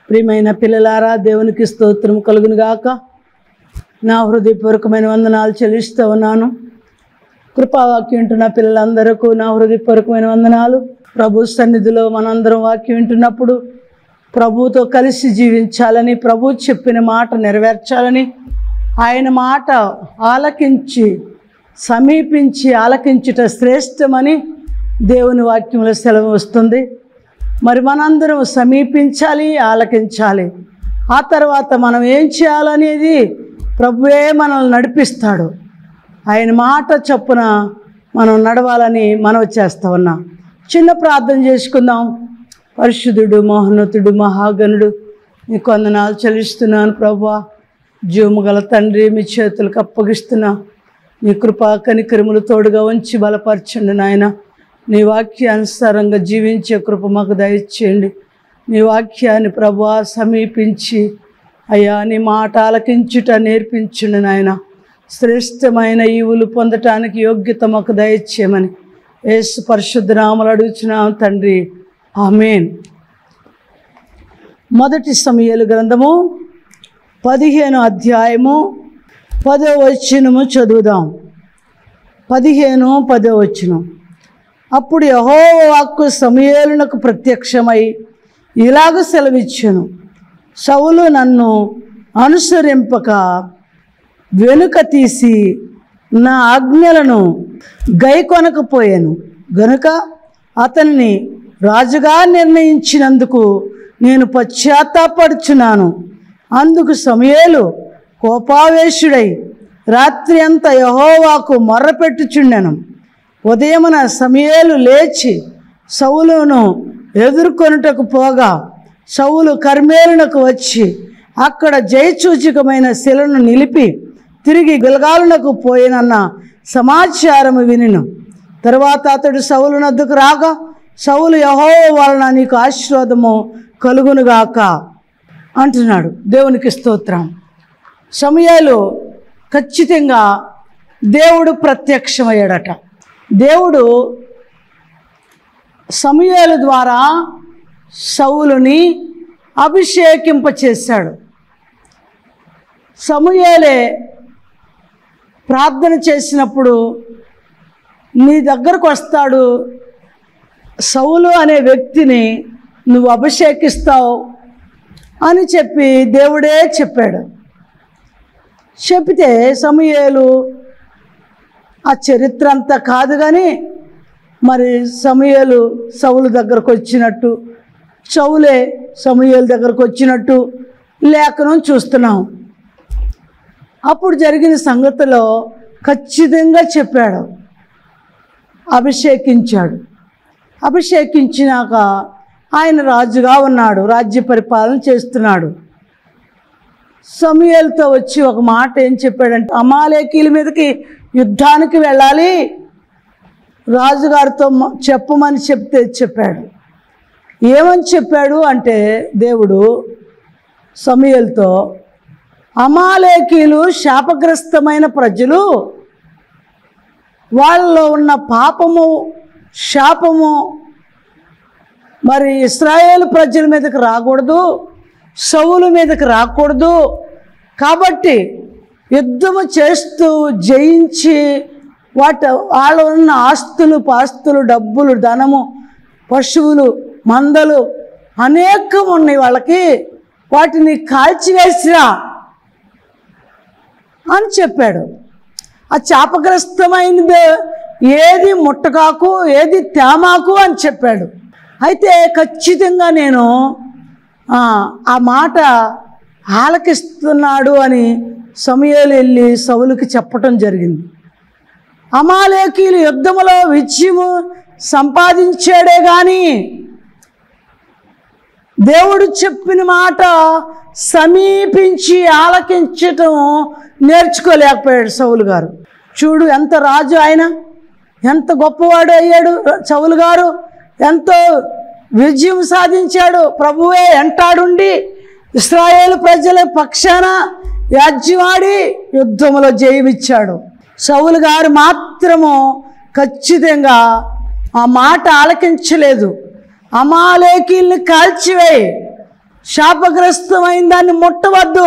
ప్రియమైన పిల్లలారా దేవునికి స్తోత్రం కలుగును గాక నా హృదయపూర్వకమైన వందనాలు చెల్లిస్తూ ఉన్నాను కృపావాక్యం వింటున్న పిల్లలందరికీ నా హృదయపూర్వకమైన వందనాలు ప్రభు సన్నిధిలో మనందరం వాక్యం వింటున్నప్పుడు ప్రభుతో కలిసి జీవించాలని ప్రభు చెప్పిన మాట నెరవేర్చాలని ఆయన మాట ఆలకించి సమీపించి ఆలకించుట శ్రేష్టమని దేవుని వాక్యంలో సెలవు వస్తుంది మరి మనందరం సమీపించాలి ఆలకించాలి ఆ తర్వాత మనం ఏం చేయాలనేది ప్రభువే మనల్ని నడిపిస్తాడు ఆయన మాట చొప్పున మనం నడవాలని మనవి చేస్తా ఉన్నాం చిన్న ప్రార్థన చేసుకుందాం పరిశుద్ధుడు మోహనతుడు మహాగణుడు నీ కొందనాలు చెల్లిస్తున్నాను ప్రభా జీవము గల తండ్రి మీ చేతులకు అప్పగిస్తున్నా నీ కృపా కనికరములు తోడుగా ఉంచి బలపరచండి నాయన నీ వాక్యానుసారంగా జీవించే కృప మాకు దయచేయండి నీ వాక్యాన్ని ప్రభా సమీపించి అయ్యా నీ మాట ఆలకించుట నేర్పించండి నాయన శ్రేష్టమైన ఈవులు పొందటానికి యోగ్యత మాకు దయచేయమని యేసు పరిశుద్ధ నామలు అడుగుచున్నాం తండ్రి ఆమెన్ మొదటి సమయాలు గ్రంథము పదిహేను అధ్యాయము పదో వచనము చదువుదాం పదిహేను పదో వచనం అప్పుడు యహో వాక్కు సమయేలునకు ప్రత్యక్షమై ఇలాగ సెలవిచ్చాను సౌలు నన్ను అనుసరింపక వెనుక తీసి నా ఆజ్ఞలను గైకొనకపోయాను గనుక అతన్ని రాజుగా నిర్ణయించినందుకు నేను పశ్చాత్తాపడుచున్నాను అందుకు సమయేలు కోపావేశుడై రాత్రి అంతా యహోవాకు మొర్రపెట్టుచుండెను ఉదయమున సమయేలు లేచి సౌలును ఎదుర్కొనుటకు పోగా సౌలు కర్మేలునకు వచ్చి అక్కడ జయసూచకమైన శిలను నిలిపి తిరిగి గిలగాలునకు పోయినన్న సమాచారము వినిను తర్వాత అతడు సౌలు నద్దుకు రాగా సౌలు యహో వలన నీకు ఆశీర్వాదము కలుగునుగాక అంటున్నాడు దేవునికి స్తోత్రం సమయాలు ఖచ్చితంగా దేవుడు ప్రత్యక్షమయ్యాడట దేవుడు సమయాల ద్వారా సౌలుని అభిషేకింపచేశాడు సమయాలే ప్రార్థన చేసినప్పుడు నీ దగ్గరకు వస్తాడు సౌలు అనే వ్యక్తిని నువ్వు అభిషేకిస్తావు అని చెప్పి దేవుడే చెప్పాడు చెప్తే సమయాలు ఆ చరిత్ర అంతా కాదు కానీ మరి సమయాలు సౌలు దగ్గరకు వచ్చినట్టు సౌలే సమయాల దగ్గరకు వచ్చినట్టు లేఖనం చూస్తున్నాం అప్పుడు జరిగిన సంగతిలో ఖచ్చితంగా చెప్పాడు అభిషేకించాడు అభిషేకించినాక ఆయన రాజుగా ఉన్నాడు రాజ్య పరిపాలన చేస్తున్నాడు సమయాలతో వచ్చి ఒక మాట ఏం చెప్పాడంటే అమాలేకీల మీదకి యుద్ధానికి వెళ్ళాలి రాజుగారితో మ- చెప్పమని చెప్తే చెప్పాడు ఏమని చెప్పాడు అంటే దేవుడు సమయలతో అమాలేకీలు శాపగ్రస్తమైన ప్రజలు వాళ్ళలో ఉన్న పాపము శాపము మరి ఇస్రాయేల్ ప్రజల మీదకి రాకూడదు సౌలు మీదకి రాకూడదు కాబట్టి యుద్ధము చేస్తూ జయించి వాటి వాళ్ళ ఉన్న ఆస్తులు పాస్తులు డబ్బులు ధనము పశువులు మందలు అనేకం ఉన్నాయి వాళ్ళకి వాటిని కాల్చివేసిరా అని చెప్పాడు ఆ చాపగ్రస్తమైనది ఏది ముట్టకాకు ఏది తేమాకు అని చెప్పాడు అయితే ఖచ్చితంగా నేను ఆ, ఆ మాట ఆలకిస్తున్నాడు అని సమయాలు వెళ్ళి సౌలుకి చెప్పటం జరిగింది అమాలేకీలు యుద్ధములో విజయము సంపాదించాడే కానీ దేవుడు చెప్పిన మాట సమీపించి ఆలకించటం నేర్చుకోలేకపోయాడు సౌలు గారు చూడు ఎంత రాజు ఆయన ఎంత గొప్పవాడు అయ్యాడు సౌలు గారు ఎంతో విజయం సాధించాడు ప్రభువే ఎంటాడుండి ఇస్రాయేల్ ప్రజల పక్షాన యాజ్యమాడి యుద్ధములో జయమిచ్చాడు సౌలు గారు మాత్రము ఖచ్చితంగా ఆ మాట ఆలకించలేదు అమాలేకీల్ని కాల్చివేయి శాపగ్రస్తమైన దాన్ని ముట్టవద్దు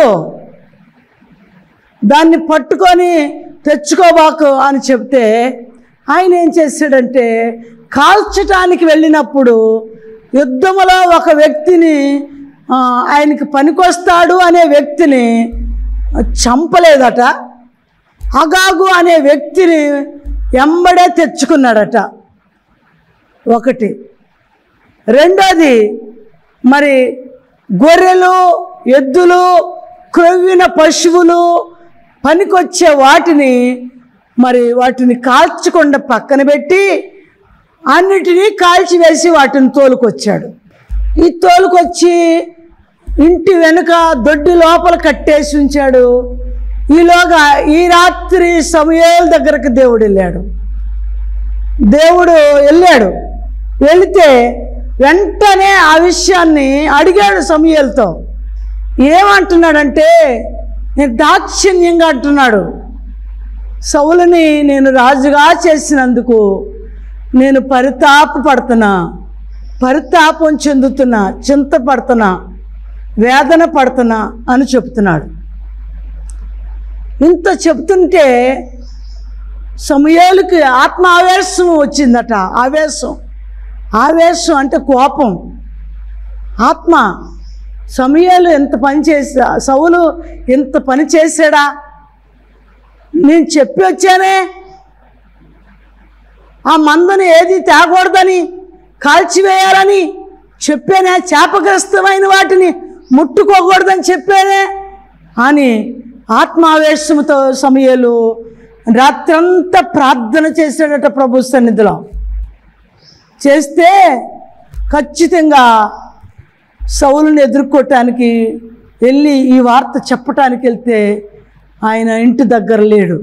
దాన్ని పట్టుకొని తెచ్చుకోబాకు అని చెప్తే ఆయన ఏం చేశాడంటే కాల్చటానికి వెళ్ళినప్పుడు యుద్ధములో ఒక వ్యక్తిని ఆ, ఆయనకి పనికొస్తాడు అనే వ్యక్తిని చంపలేదట అగాగు అనే వ్యక్తిని ఎంబడే తెచ్చుకున్నాడట ఒకటి రెండోది మరి గొర్రెలు ఎద్దులు క్రొవ్విన పశువులు పనికొచ్చే వాటిని మరి వాటిని కాల్చకుండా పక్కన పెట్టి అన్నిటినీ కాల్చివేసి వాటిని తోలుకొచ్చాడు ఈ తోలుకొచ్చి ఇంటి వెనుక దొడ్డి లోపల కట్టేసి ఉంచాడు ఈలోగా ఈ రాత్రి సమయాల దగ్గరకు దేవుడు వెళ్ళాడు దేవుడు వెళ్ళాడు వెళితే వెంటనే ఆ విషయాన్ని అడిగాడు సమయలతో ఏమంటున్నాడంటే నేను దాక్షిణ్యంగా అంటున్నాడు సౌలుని నేను రాజుగా చేసినందుకు నేను పరితాప పడుతున్నా పరితాపం చెందుతున్నా చింతపడుతున్నా వేదన పడుతున్నా అని చెప్తున్నాడు ఇంత చెప్తుంటే సమయాలకి ఆత్మ ఆవేశం వచ్చిందట ఆవేశం ఆవేశం అంటే కోపం ఆత్మ సమయాలు ఎంత పని చేసా సౌలు ఎంత పని చేశాడా నేను చెప్పి వచ్చానే ఆ మందుని ఏది తేకూడదని కాల్చివేయాలని చెప్పానే శాపగ్రస్తమైన వాటిని ముట్టుకోకూడదని చెప్పానే అని ఆత్మావేశంతో సమయాలు రాత్రంతా ప్రార్థన చేశాడట ప్రభు సన్నిధిలో చేస్తే ఖచ్చితంగా సౌలుని ఎదుర్కోవటానికి వెళ్ళి ఈ వార్త చెప్పటానికి వెళ్తే ఆయన ఇంటి దగ్గర లేడు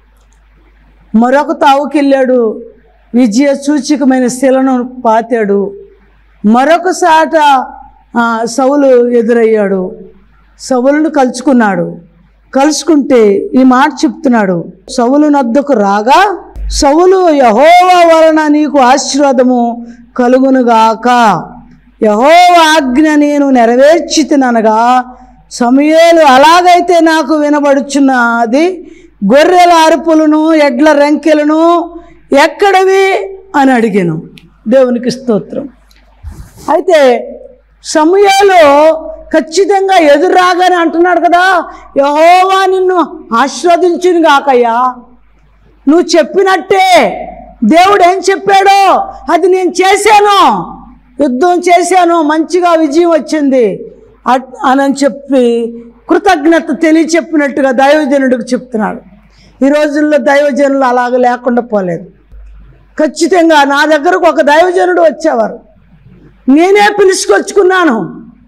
మరొక తావుకి వెళ్ళాడు విజయ సూచకమైన శిలను పాతాడు మరొక సాట ఆ, సౌలు ఎదురయ్యాడు సౌలును కలుసుకున్నాడు కలుసుకుంటే ఈ మాట చెప్తున్నాడు సౌలు నద్దకు రాగా సౌలు యహోవా వలన నీకు ఆశీర్వాదము కలుగునుగాక యహోవ ఆజ్ఞ నేను నెరవేర్చితిననగా సమయాలు అలాగైతే నాకు వినబడుచున్నది గొర్రెల అరుపులను ఎడ్ల రెంకెలను ఎక్కడవి అని అడిగాను దేవునికి స్తోత్రం అయితే సమయాలు ఖచ్చితంగా ఎదురు రాగానే అంటున్నాడు కదా యహోవా నిన్ను ఆశీర్వదించును గాకయ్యా నువ్వు చెప్పినట్టే దేవుడు ఏం చెప్పాడో అది నేను చేశాను యుద్ధం చేశాను మంచిగా విజయం వచ్చింది అట్- అని చెప్పి కృతజ్ఞత తెలియచెప్పినట్టుగా దైవజనుడికి చెప్తున్నాడు ఈ రోజుల్లో దైవజనులు అలాగ లేకుండా పోలేదు ఖచ్చితంగా నా దగ్గరకు ఒక దైవజనుడు వచ్చేవారు నేనే పిలుచుకొచ్చుకున్నాను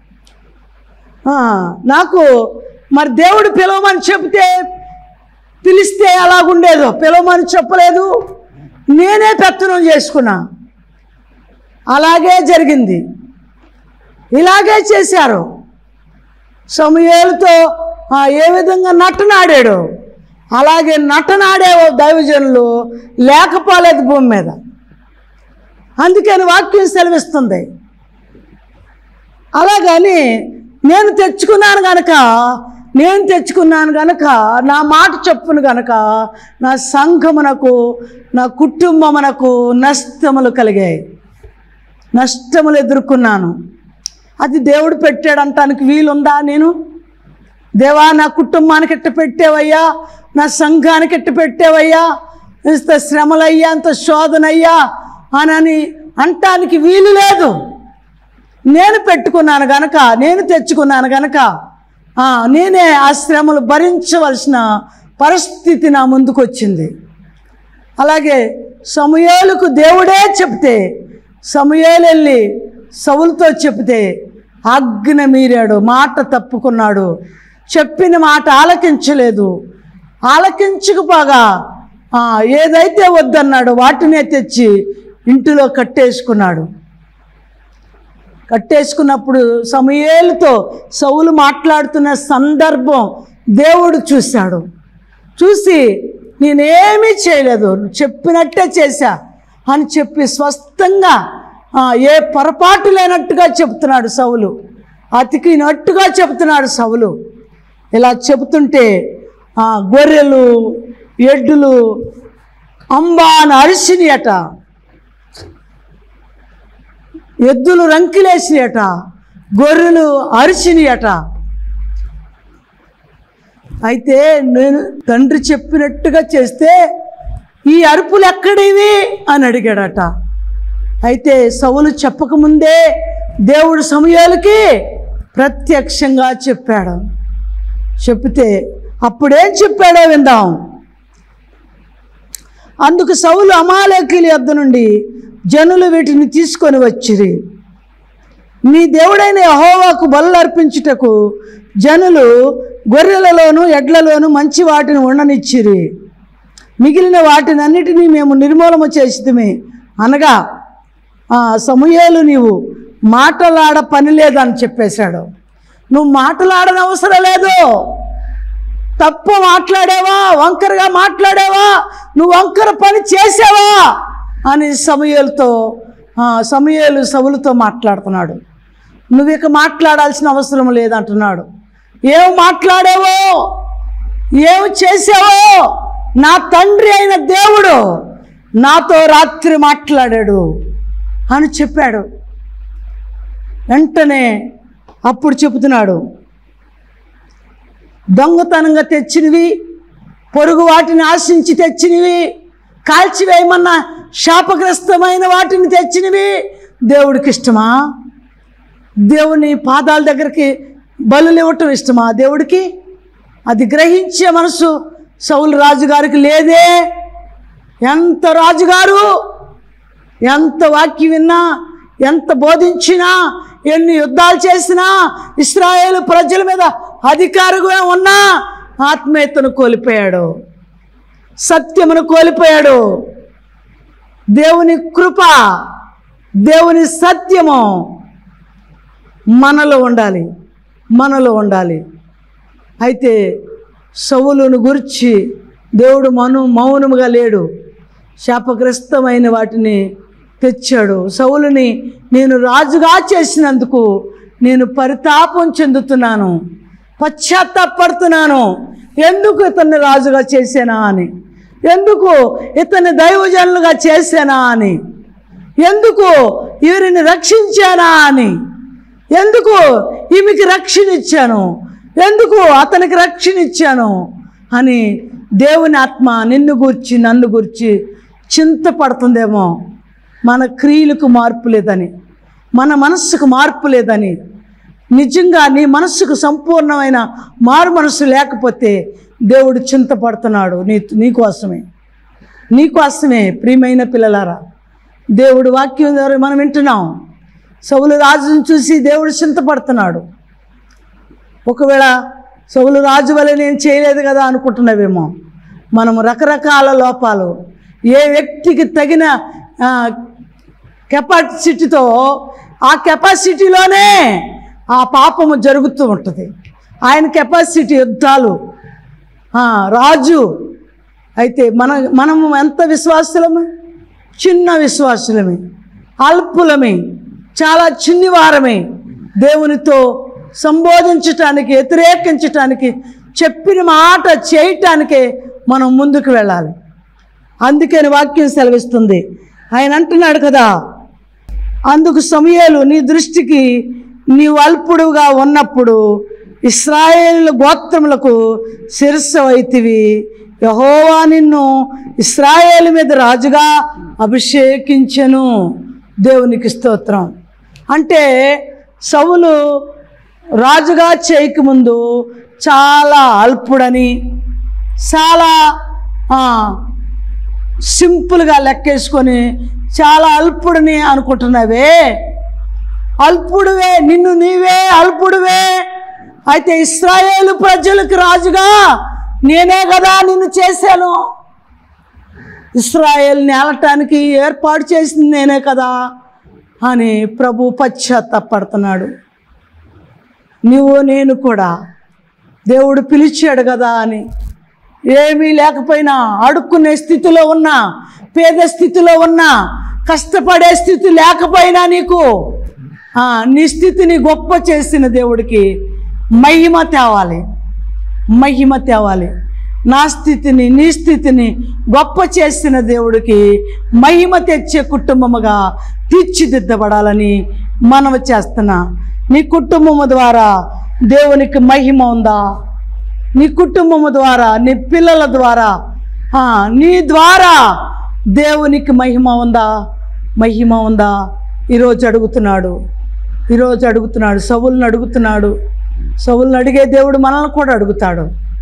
ఆ, నాకు మరి దేవుడు పిలవమని చెప్తే పిలిస్తే ఎలాగుండేదో పిలవమని చెప్పలేదు నేనే పెత్తనం చేసుకున్నా అలాగే జరిగింది ఇలాగే చేశారు సమయాలతో ఆ, ఏ విధంగా నటనాడాడు అలాగే నటనాడే ఓ దైవజనులు లేకపోలేదు భూమి మీద అందుకని వాక్యం సెలవిస్తుంది అలాగని నేను తెచ్చుకున్నాను గనక నేను తెచ్చుకున్నాను గనక నా మాట చెప్పును గనక నా సంఘమునకు నా కుటుంబమునకు నష్టములు కలిగాయి నష్టములు ఎదుర్కొన్నాను అది దేవుడు పెట్టాడంటానికి వీలుందా నేను దేవా నా కుటుంబానికి ఎట్ట పెట్టేవయ్యా నా సంఘానికి ఎట్ట పెట్టేవయ్యా ఇంత శ్రమలయ్యా అంత శోధనయ్యా అనని అంటానికి వీలు లేదు నేను పెట్టుకున్నాను గనక నేను తెచ్చుకున్నాను గనక ఆ, నేనే ఆ శ్రమలు భరించవలసిన పరిస్థితి నా ముందుకు వచ్చింది అలాగే సమయాలకు దేవుడే చెప్తే సమయాలు వెళ్ళి సవులతో చెప్తే ఆజ్ఞ మీరాడు మాట తప్పుకున్నాడు చెప్పిన మాట ఆలకించలేదు ఆలకించకపోగా ఆ, ఏదైతే వద్దన్నాడో వాటినే తెచ్చి ఇంటిలో కట్టేసుకున్నాడు కట్టేసుకున్నప్పుడు సమయేలుతో సౌలు మాట్లాడుతున్న సందర్భం దేవుడు చూశాడు చూసి నేనేమీ చేయలేదు నువ్వు చెప్పినట్టే చేశా అని చెప్పి స్వస్థంగా ఆ, ఏ పొరపాటు లేనట్టుగా చెప్తున్నాడు సౌలు అతికినట్టుగా చెబుతున్నాడు సవులు ఇలా చెబుతుంటే ఆ, గొర్రెలు ఎడ్డులు అంబా అని అరిసినాయట ఎద్దులు రంకిలేసినాయట గొర్రెలు అరిసినాయట అయితే నేను తండ్రి చెప్పినట్టుగా చేస్తే ఈ అరుపులు ఎక్కడివి అని అడిగాడట అయితే సవులు చెప్పకముందే దేవుడు సమయాలకి ప్రత్యక్షంగా చెప్పాడు చెప్తే అప్పుడేం చెప్పాడో విందాం అందుకు సౌలు అమాలేకీల యొద్ద నుండి జనులు వీటిని తీసుకొని వచ్చిరి మీ దేవుడైన యహోవాకు బలు అర్పించుటకు జనులు గొర్రెలలోను ఎడ్లలోను మంచి వాటిని ఉండనిచ్చిరి మిగిలిన వాటినన్నిటినీ మేము నిర్మూలన చేసిమే అనగా ఆ సమయాలు నీవు మాటలాడ పని లేదని చెప్పేశాడు నువ్వు మాటలాడని అవసరం లేదు తప్పు మాట్లాడావా వంకరగా మాట్లాడావా నువ్వు వంకర పని చేసావా అని సమయాలతో సమయాలు సవులతో మాట్లాడుతున్నాడు నువ్వు ఇక మాట్లాడాల్సిన అవసరం లేదంటున్నాడు ఏం మాట్లాడావో ఏం చేసావో నా తండ్రి అయిన దేవుడు నాతో రాత్రి మాట్లాడాడు అని చెప్పాడు వెంటనే అప్పుడు చెబుతున్నాడు దొంగతనంగా తెచ్చినవి పొరుగు వాటిని ఆశించి తెచ్చినవి కాల్చివేయమన్న శాపగ్రస్తమైన వాటిని తెచ్చినవి దేవుడికి ఇష్టమా దేవుని పాదాల దగ్గరికి బలులు ఇవ్వటం ఇష్టమా దేవుడికి అది గ్రహించే మనసు సౌలు రాజుగారికి లేదే ఎంత రాజుగారు ఎంత వాక్యం విన్నా ఎంత బోధించినా ఎన్ని యుద్ధాలు చేసినా ఇస్రాయేల్ ప్రజల మీద అధికారిగా ఉన్నా ఆత్మీయతను కోల్పోయాడు సత్యమును కోల్పోయాడు దేవుని కృప దేవుని సత్యము మనలో ఉండాలి మనలో ఉండాలి అయితే సవులను గురించి దేవుడు మను మౌనముగా లేడు శాపగ్రస్తమైన వాటిని తెచ్చాడు సౌలుని నేను రాజుగా చేసినందుకు నేను పరితాపం చెందుతున్నాను పశ్చాత్తాపడుతున్నాను ఎందుకు ఇతన్ని రాజుగా చేశానా అని ఎందుకు ఇతన్ని దైవజనులుగా చేశానా అని ఎందుకు వీరిని రక్షించానా అని ఎందుకు ఈమెకి రక్షణ ఇచ్చాను ఎందుకు అతనికి రక్షణ ఇచ్చాను అని దేవుని ఆత్మ నిన్ను గురించి నన్ను గురించి చింతపడుతుందేమో మన క్రియలకు మార్పు లేదని మన మనస్సుకు మార్పు లేదని నిజంగా నీ మనస్సుకు సంపూర్ణమైన మారు మనస్సు లేకపోతే దేవుడు చింతపడుతున్నాడు నీ నీకోసమే నీకోసమే ప్రియమైన పిల్లలారా దేవుడు వాక్యం ద్వారా మనం వింటున్నాం సౌలు రాజును చూసి దేవుడు చింతపడుతున్నాడు ఒకవేళ సౌలు రాజు వల్ల నేను చేయలేదు కదా అనుకుంటున్నావేమో మనము రకరకాల లోపాలు ఏ వ్యక్తికి తగిన ఆ, కెపాసిటీతో ఆ కెపాసిటీలోనే ఆ పాపము జరుగుతూ ఉంటుంది ఆయన కెపాసిటీ యుద్ధాలు ఆ, రాజు అయితే మన మనము ఎంత విశ్వాసులమే చిన్న విశ్వాసులమే అల్పులమే చాలా చిన్నివారమే దేవునితో సంబోధించటానికి వ్యతిరేకించటానికి చెప్పిన మాట చేయటానికే మనం ముందుకు వెళ్ళాలి అందుకని వాక్యం సెలవిస్తుంది ఆయన అంటున్నాడు కదా అందుకు సమయాలు నీ దృష్టికి నీవు అల్పుడుగా ఉన్నప్పుడు ఇస్రాయేల్ గోత్రములకు శిరస్సు అయితివి యహోవా నిన్ను ఇస్రాయేల్ మీద రాజుగా అభిషేకించెను దేవునికి స్తోత్రం అంటే సవులు రాజుగా చేయకముందు చాలా అల్పుడని చాలా ఆ, సింపుల్గా లెక్కేసుకొని చాలా అల్పుడిని అనుకుంటున్నావే అల్పుడువే నిన్ను నీవే అల్పుడువే అయితే ఇస్రాయేలు ప్రజలకు రాజుగా నేనే కదా నిన్ను చేశాను ఇస్రాయేల్ని ఏలటానికి ఏర్పాటు చేసింది నేనే కదా అని ప్రభు పశ్చాత్తపడుతున్నాడు నువ్వు నేను కూడా దేవుడు పిలిచాడు కదా అని ఏమీ లేకపోయినా అడుక్కునే స్థితిలో ఉన్నా పేద స్థితిలో ఉన్నా కష్టపడే స్థితి లేకపోయినా నీకు ఆ, నీ స్థితిని గొప్ప చేసిన దేవుడికి మహిమ తేవాలి మహిమ తేవాలి నా స్థితిని నీ స్థితిని గొప్ప చేసిన దేవుడికి మహిమ తెచ్చే కుటుంబముగా తీర్చిదిద్దబడాలని మనవి చేస్తున్నా నీ కుటుంబము ద్వారా దేవునికి మహిమ ఉందా నీ కుటుంబము ద్వారా నీ పిల్లల ద్వారా ఆ, నీ ద్వారా దేవునికి మహిమ ఉందా మహిమ ఉందా ఈరోజు అడుగుతున్నాడు ఈరోజు అడుగుతున్నాడు సవులను అడుగుతున్నాడు సవులను అడిగే దేవుడు మనల్ని కూడా అడుగుతాడు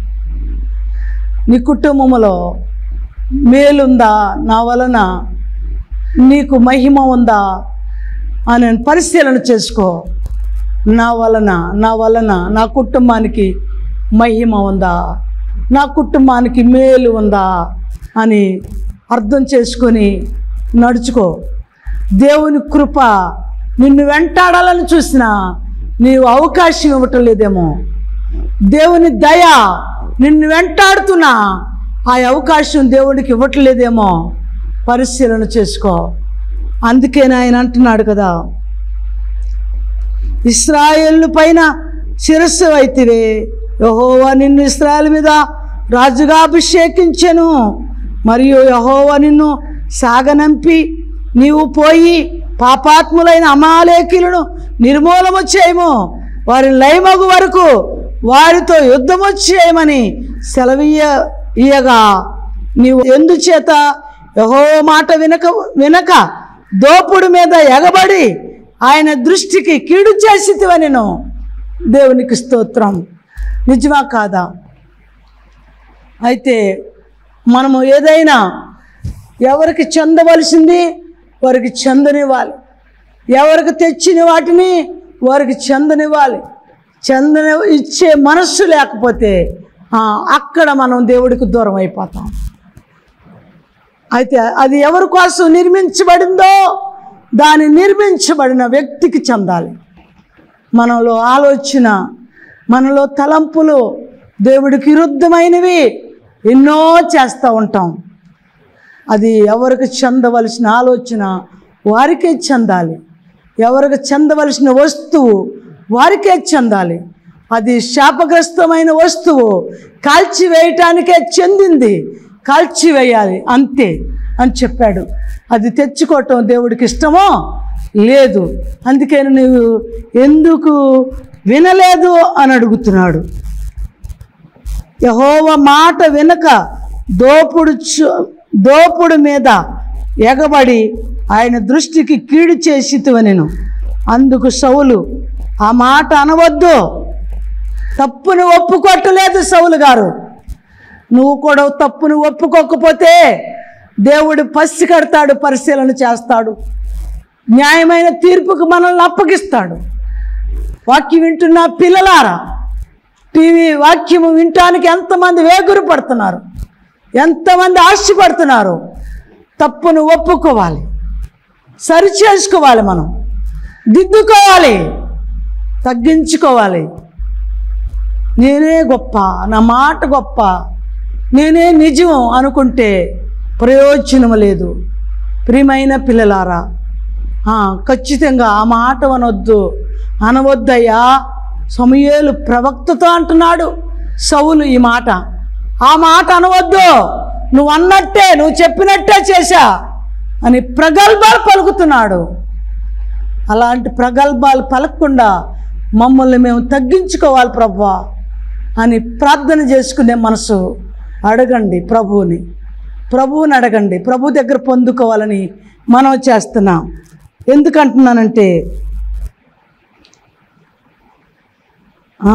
నీ కుటుంబములో మేలుందా నా వలన నీకు మహిమ ఉందా అని పరిశీలన చేసుకో నా వలన నా వలన నా కుటుంబానికి మహిమ ఉందా నా కుటుంబానికి మేలు ఉందా అని అర్థం చేసుకొని నడుచుకో దేవుని కృప నిన్ను వెంటాడాలని చూసినా నీవు అవకాశం ఇవ్వటం లేదేమో దేవుని దయ నిన్ను వెంటాడుతున్నా ఆ అవకాశం దేవుడికి ఇవ్వట్లేదేమో పరిశీలన చేసుకో అందుకే ఆయన అంటున్నాడు కదా ఇస్రాయేల్ పైన శిరస్సు అయితివే యహోవా నిన్ను ఇస్రాయేల్ మీద రాజుగా అభిషేకించెను మరియు యహోవా నిన్ను సాగనంపి నీవు పోయి పాపాత్ములైన అమాలేకులను నిర్మూలము చేయము వారి లయమగు వరకు వారితో యుద్ధము చేయమని సెలవీయ ఇయ్యగా నీవు ఎందుచేత యహో మాట వినక వినక దోపుడు మీద ఎగబడి ఆయన దృష్టికి కీడు చేసితివనెను దేవునికి స్తోత్రం నిజమా కాదా అయితే మనము ఏదైనా ఎవరికి చెందవలసింది వారికి చెందనివ్వాలి ఎవరికి తెచ్చిన వాటిని వారికి చెందనివ్వాలి చెందని ఇచ్చే మనస్సు లేకపోతే ఆ, అక్కడ మనం దేవుడికి దూరం అయిపోతాం అయితే అది ఎవరి కోసం నిర్మించబడిందో దాని నిర్మించబడిన వ్యక్తికి చెందాలి మనలో ఆలోచన మనలో తలంపులు దేవుడికి విరుద్ధమైనవి ఎన్నో చేస్తూ ఉంటాం అది ఎవరికి చెందవలసిన ఆలోచన వారికే చెందాలి ఎవరికి చెందవలసిన వస్తువు వారికే చెందాలి అది శాపగ్రస్తమైన వస్తువు కాల్చివేయటానికే చెందింది కాల్చివేయాలి అంతే అని చెప్పాడు అది తెచ్చుకోవటం దేవుడికి ఇష్టమో లేదు అందుకే నువ్వు ఎందుకు వినలేదు అని అడుగుతున్నాడు యహోవ మాట వినక దోపుడు చు- దోపుడు మీద ఎగబడి ఆయన దృష్టికి కీడు చేసితువనెను అందుకు సౌలు ఆ మాట అనవద్దు తప్పును ఒప్పుకోవట్లేదు సౌలు గారు నువ్వు కూడా తప్పును ఒప్పుకోకపోతే దేవుడు పసి కడతాడు పరిశీలన చేస్తాడు న్యాయమైన తీర్పుకు మనల్ని అప్పగిస్తాడు వాక్యం వింటున్న పిల్లలారా టీవీ వాక్యము వినటానికి ఎంతమంది వేగురు పడుతున్నారు ఎంతమంది ఆశపడుతున్నారు తప్పును ఒప్పుకోవాలి సరి చేసుకోవాలి మనం దిద్దుకోవాలి తగ్గించుకోవాలి నేనే గొప్ప నా మాట గొప్ప నేనే నిజం అనుకుంటే ప్రయోజనం లేదు ప్రియమైన పిల్లలారా ఆ, ఖచ్చితంగా ఆ మాట అనొద్దు అనవద్దయ్యా సమయేలు ప్రవక్తతో అంటున్నాడు సౌలు ఈ మాట ఆ మాట అనవద్దు నువ్వు అన్నట్టే నువ్వు చెప్పినట్టే చేశా అని ప్రగల్భాలు పలుకుతున్నాడు అలాంటి ప్రగల్భాలు పలకకుండా మమ్మల్ని మేము తగ్గించుకోవాలి ప్రభా అని ప్రార్థన చేసుకునే మనసు అడగండి ప్రభువుని ప్రభువుని అడగండి ప్రభు దగ్గర పొందుకోవాలని మనం చేస్తున్నాం ఎందుకంటున్నానంటే ఆ,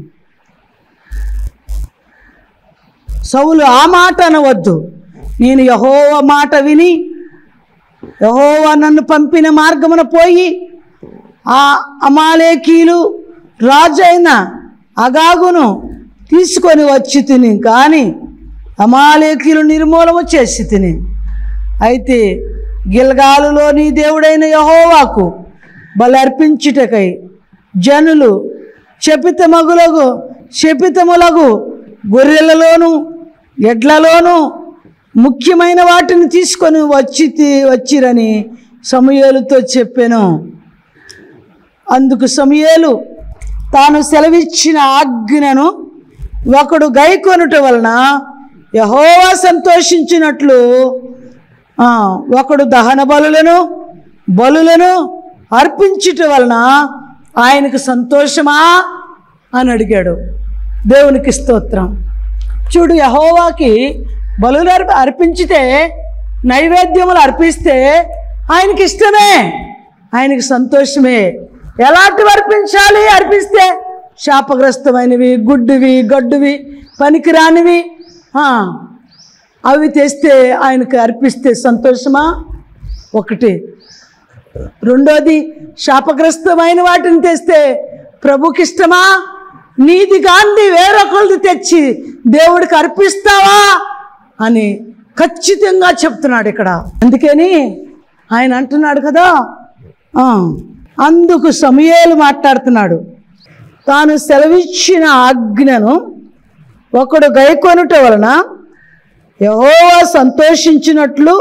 సౌలు ఆ మాట అనవద్దు నేను యహోవ మాట విని యహోవా నన్ను పంపిన మార్గమున పోయి ఆ అమాలేకీలు రాజైన అగాగును తీసుకొని వచ్చి తిని కానీ అమాలేకీలు నిర్మూలము చేసి తిని అయితే గిల్గాలులో నీ దేవుడైన యహోవాకు బలర్పించుటకై జనులు శపితమగులగు శపితములగు గొర్రెలలోను ఎడ్లలోను ముఖ్యమైన వాటిని తీసుకొని వచ్చి వచ్చిరని సమూయేలుతో చెప్పాను అందుకు సమయేలు తాను సెలవిచ్చిన ఆజ్ఞను ఒకడు గైకొనుట వలన యహోవా సంతోషించినట్లు ఆ, ఒకడు దహన బలులను బలులను అర్పించుట వలన ఆయనకు సంతోషమా అని అడిగాడు దేవునికి స్తోత్రం చూడు యహోవాకి బలులు అర్ప అర్పించితే నైవేద్యములు అర్పిస్తే ఆయనకి ఇష్టమే ఆయనకి సంతోషమే ఎలాంటివి అర్పించాలి అర్పిస్తే శాపగ్రస్తమైనవి గుడ్డివి గడ్డువి పనికిరానివి ఆ, అవి తెస్తే ఆయనకి అర్పిస్తే సంతోషమా ఒకటి రెండోది శాపగ్రస్తమైన వాటిని తెస్తే ప్రభుకి ఇష్టమా నీది గాంధీ వేరొకరిది తెచ్చి దేవుడికి అర్పిస్తావా అని ఖచ్చితంగా చెప్తున్నాడు ఇక్కడ అందుకని ఆయన అంటున్నాడు కదా ఆ, అందుకు సమయాలు మాట్లాడుతున్నాడు తాను సెలవిచ్చిన ఆజ్ఞను ఒకడు గైకొనుట వలన యహోవా సంతోషించినట్లు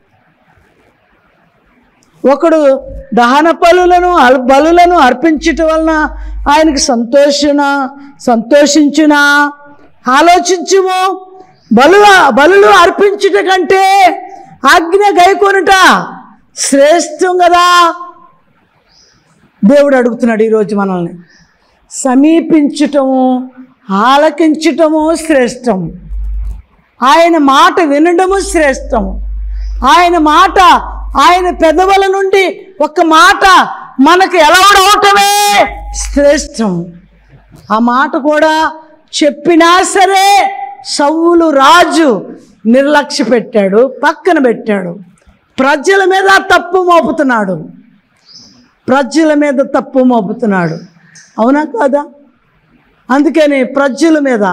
ఒకడు దహన బలులను అల్- బలులను అర్పించటం వలన ఆయనకి సంతోషణ సంతోషించునా ఆలోచించుము బలు బలులు అర్పించుట కంటే ఆజ్ఞ గైకొనుట శ్రేష్టం కదా దేవుడు అడుగుతున్నాడు ఈరోజు మనల్ని సమీపించటము ఆలకించటము శ్రేష్టం ఆయన మాట వినడము శ్రేష్టం ఆయన మాట ఆయన పెదవుల నుండి ఒక మాట మనకు ఎలవడవటమే శ్రేష్టం ఆ మాట కూడా చెప్పినా సరే సౌలు రాజు నిర్లక్ష్య పెట్టాడు పక్కన పెట్టాడు ప్రజల మీద తప్పు మోపుతున్నాడు ప్రజల మీద తప్పు మోపుతున్నాడు అవునా కాదా అందుకని ప్రజల మీద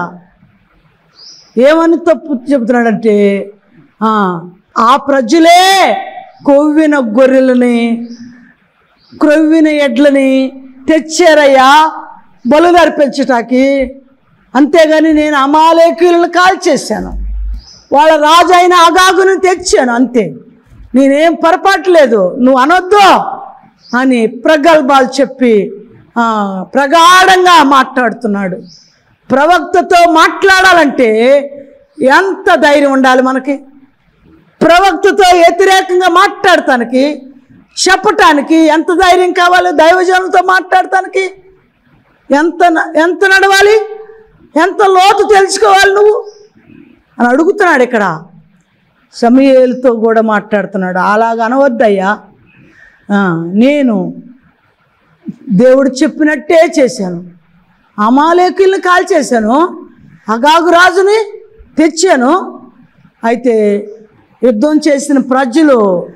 ఏమని తప్పు చెబుతున్నాడంటే ఆ, ఆ ప్రజలే కొవ్విన గొర్రెలని క్రొవ్విన ఎడ్లని తెచ్చారయ్యా బలు అర్పించటానికి అంతేగాని నేను అమాలేకులను కాల్చేశాను వాళ్ళ రాజు అయిన అగాగును తెచ్చాను అంతే నేనేం పొరపాటు లేదు నువ్వు అనొద్దు అని ప్రగల్భాలు చెప్పి ఆ, ప్రగాఢంగా మాట్లాడుతున్నాడు ప్రవక్తతో మాట్లాడాలంటే ఎంత ధైర్యం ఉండాలి మనకి ప్రవక్తతో వ్యతిరేకంగా మాట్లాడటానికి చెప్పటానికి ఎంత ధైర్యం కావాలి దైవజనులతో మాట్లాడటానికి ఎంత న- ఎంత నడవాలి ఎంత లోతు తెలుసుకోవాలి నువ్వు అని అడుగుతున్నాడు ఇక్కడ సమీయేలుతో కూడా మాట్లాడుతున్నాడు అలాగ అనవద్దయ్యా ఆ, నేను దేవుడు చెప్పినట్టే చేశాను అమాలేకుల్ని కాల్చేశాను అగాగు రాజుని తెచ్చాను అయితే యుద్ధం చేసిన ప్రజలు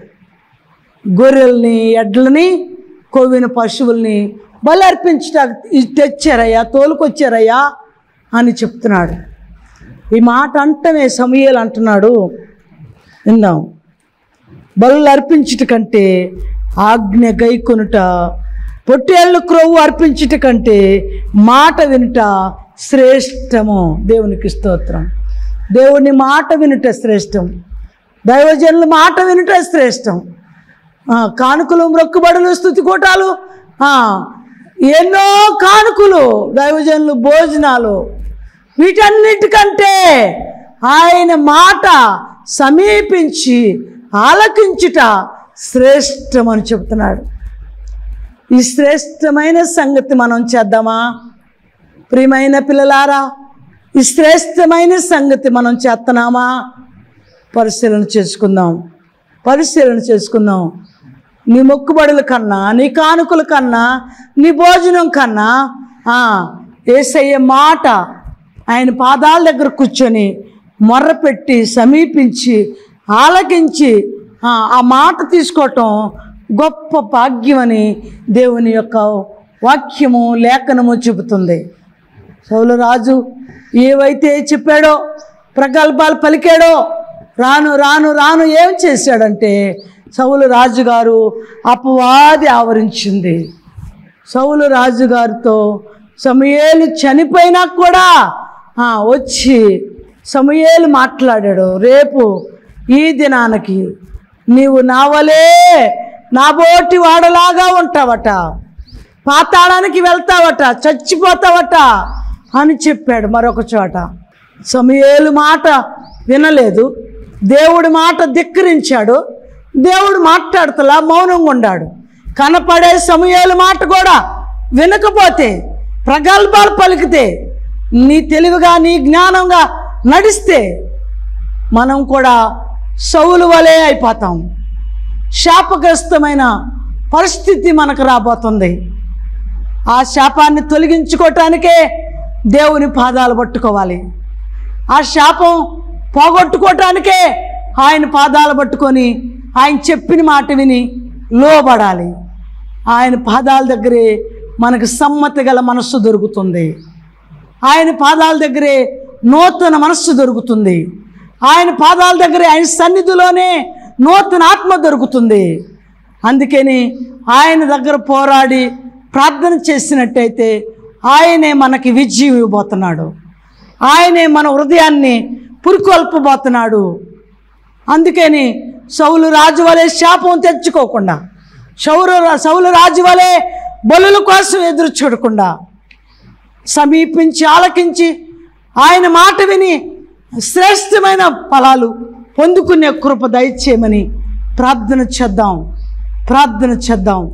గొర్రెల్ని ఎడ్లని కొవ్విన పశువుల్ని బలి అర్పించడానికి తెచ్చారయ్యా తోలుకొచ్చారయ్యా అని చెప్తున్నాడు ఈ మాట అంటమే సమయాలు అంటున్నాడు విందాం బలు అర్పించుట కంటే ఆజ్ఞ గైకొనుట పొట్టేళ్ళు క్రొవ్వు అర్పించుట కంటే మాట వినుట శ్రేష్టము దేవునికి స్తోత్రం దేవుని మాట వినుట శ్రేష్టం దైవజనుల మాట వినుట శ్రేష్టం ఆ, కానుకలు మొక్కుబడులు స్థుతి కూటాలు ఆ, ఎన్నో కానుకలు దైవజనులు భోజనాలు వీటన్నిటికంటే ఆయన మాట సమీపించి ఆలకించుట శ్రేష్టం అని చెబుతున్నాడు ఈ శ్రేష్టమైన సంగతి మనం చేద్దామా ప్రియమైన పిల్లలారా ఈ శ్రేష్టమైన సంగతి మనం చేస్తున్నామా పరిశీలన చేసుకుందాం పరిశీలన చేసుకుందాం నీ మొక్కుబడుల కన్నా నీ కానుకల కన్నా నీ భోజనం కన్నా ఆ, ఏసయ్య మాట ఆయన పాదాల దగ్గర కూర్చొని మొర్రపెట్టి సమీపించి ఆలకించి ఆ, ఆ మాట తీసుకోవటం గొప్ప భాగ్యమని దేవుని యొక్క వాక్యము లేఖనము చెబుతుంది సౌలు రాజు ఏవైతే చెప్పాడో ప్రగల్భాలు పలికాడో రాను రాను రాను ఏం చేశాడంటే సౌలు రాజుగారు అపవాది ఆవరించింది సౌలు రాజుగారితో సమయేలు చనిపోయినా కూడా ఆ, వచ్చి సమయేలు మాట్లాడాడు రేపు ఈ దినానికి నీవు నా వలే నా బోటి వాడలాగా ఉంటావట పాతాళానికి వెళ్తావట చచ్చిపోతావట అని చెప్పాడు మరొక చోట సమయేలు మాట వినలేదు దేవుడి మాట ధిక్కరించాడు దేవుడు మాట్లాడుతలా మౌనంగా ఉన్నాడు కనపడే సమయాల మాట కూడా వినకపోతే ప్రగల్భాలు పలికితే నీ తెలివిగా నీ జ్ఞానంగా నడిస్తే మనం కూడా సౌలు వలె అయిపోతాం శాపగ్రస్తమైన పరిస్థితి మనకు రాబోతుంది ఆ శాపాన్ని తొలగించుకోవటానికే దేవుని పాదాలు పట్టుకోవాలి ఆ శాపం పోగొట్టుకోవటానికే ఆయన పాదాలు పట్టుకొని ఆయన చెప్పిన మాట విని లోబడాలి ఆయన పాదాల దగ్గరే మనకు సమ్మతి గల మనస్సు దొరుకుతుంది ఆయన పాదాల దగ్గరే నూతన మనస్సు దొరుకుతుంది ఆయన పాదాల దగ్గరే ఆయన సన్నిధిలోనే నూతన ఆత్మ దొరుకుతుంది అందుకని ఆయన దగ్గర పోరాడి ప్రార్థన చేసినట్టయితే ఆయనే మనకి విజయం ఇవ్వబోతున్నాడు ఆయనే మన హృదయాన్ని పురికొల్పబోతున్నాడు అందుకని సౌలు రాజు వలె శాపం తెచ్చుకోకుండా సౌరు సౌలు రాజు వలె బలుల కోసం ఎదురు చూడకుండా సమీపించి ఆలకించి ఆయన మాట విని శ్రేష్టమైన ఫలాలు పొందుకునే కృప దయచేయమని ప్రార్థన చేద్దాం ప్రార్థన చేద్దాం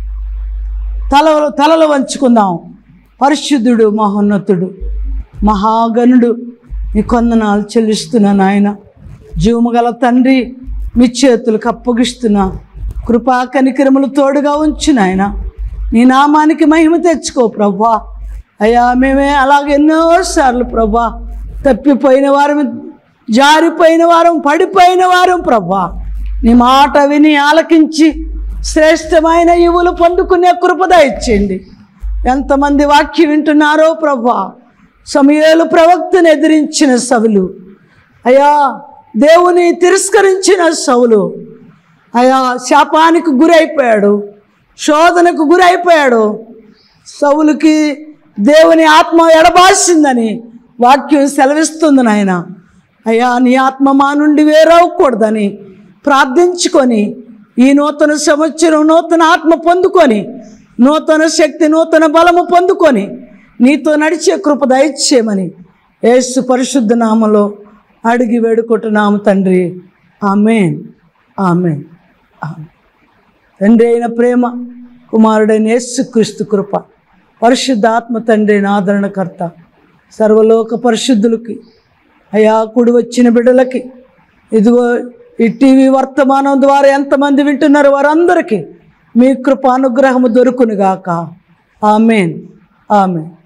తలలు తలలు వంచుకుందాం పరిశుద్ధుడు మహోన్నతుడు మహాగణుడు నీ కొందనాలు చెల్లిస్తున్నాను ఆయన జీవముగల తండ్రి మీ చేతులకు అప్పగిస్తున్నా కృపా కనికరములు తోడుగా ఉంచు నాయన నీ నామానికి మహిమ తెచ్చుకో ప్రభా అయ్యా మేమే అలాగే ఎన్నోసార్లు ప్రభా తప్పిపోయిన వారం జారిపోయిన వారం పడిపోయిన వారం ప్రభా నీ మాట విని ఆలకించి శ్రేష్టమైన ఇవులు పొందుకునే కృప దయచేయండి ఎంతమంది వాక్యం వింటున్నారో ప్రభా సమయాలు ప్రవక్తను ఎదిరించిన సవులు అయ్యా దేవుని తిరస్కరించిన సవులు అయ్యా శాపానికి గురైపోయాడు శోధనకు గురైపోయాడు సవులకి దేవుని ఆత్మ ఎడబాసిందని వాక్యం సెలవిస్తుంది నాయన అయ్యా నీ ఆత్మ మా నుండి వేరవకూడదని ప్రార్థించుకొని ఈ నూతన సంవత్సరం నూతన ఆత్మ పొందుకొని నూతన శక్తి నూతన బలము పొందుకొని నీతో నడిచే కృప దయచేయమని యేసు పరిశుద్ధ నామలో అడిగి వేడుకుంటున్నాము తండ్రి ఆమెన్ ఆమెన్ ఆమెన్ తండ్రి అయిన ప్రేమ కుమారుడైన యేసుక్రీస్తు కృప పరిశుద్ధాత్మ తండ్రి అయిన ఆదరణకర్త సర్వలోక పరిశుద్ధులకి అయా కూడి వచ్చిన బిడ్డలకి ఇదిగో ఈ టీవీ వర్తమానం ద్వారా ఎంతమంది వింటున్నారో వారందరికీ మీ కృప అనుగ్రహము దొరుకునుగాక ఆమెన్ ఆమెన్